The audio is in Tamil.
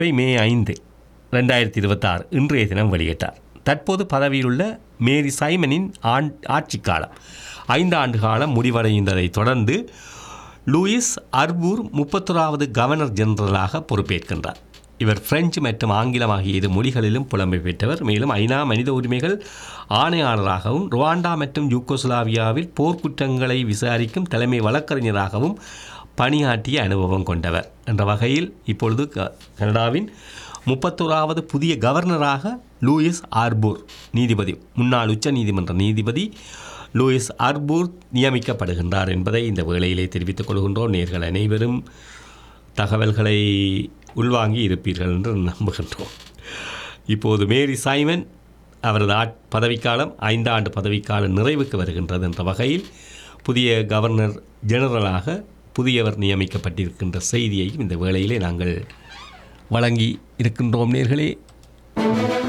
மே ஐந்து ரெண்டாயிரத்தி இருபத்தாறு இன்றைய தினம் வெளியிட்டார் தற்போது பதவியிலுள்ள மேரி சைமனின் ஆண் ஆட்சி காலம் ஐந்து ஆண்டு காலம் முடிவடைந்ததை தொடர்ந்து லூயிஸ் அர்பூர் முப்பத்தொராவது கவர்னர் ஜெனரலாக பொறுப்பேற்கின்றார் இவர் பிரெஞ்சு மற்றும் ஆங்கிலம் ஆகிய இரு மொழிகளிலும் புலமை பெற்றவர் மேலும் ஐநா மனித உரிமைகள் ஆணையாளராகவும் ருவாண்டா மற்றும் யூகோஸ்லாவியாவில் போர்க்குற்றங்களை விசாரிக்கும் தலைமை வழக்கறிஞராகவும் பணியாற்றிய அனுபவம் கொண்டவர் என்ற வகையில் இப்பொழுது க- கனடாவின் முப்பத்தோராவது புதிய கவர்னராக லூயிஸ் ஆர்பூர் நீதிபதி முன்னாள் உச்ச நீதிமன்ற நீதிபதி லூயிஸ் ஆர்பூர் நியமிக்கப்படுகின்றார் என்பதை இந்த வேளையிலே தெரிவித்துக் கொள்கின்றோம் நேர்கள் அனைவரும் தகவல்களை உள்வாங்கி இருப்பீர்கள் என்று நம்புகின்றோம் இப்போது மேரி சைமன் அவரது ஆட் பதவிக்காலம் ஐந்தாண்டு பதவிக்காலம் நிறைவுக்கு வருகின்றது என்ற வகையில் புதிய கவர்னர் ஜெனரலாக புதியவர் நியமிக்கப்பட்டிருக்கின்ற செய்தியையும் இந்த வேளையிலே நாங்கள் வழங்கி இருக்கின்றோம் நேர்களே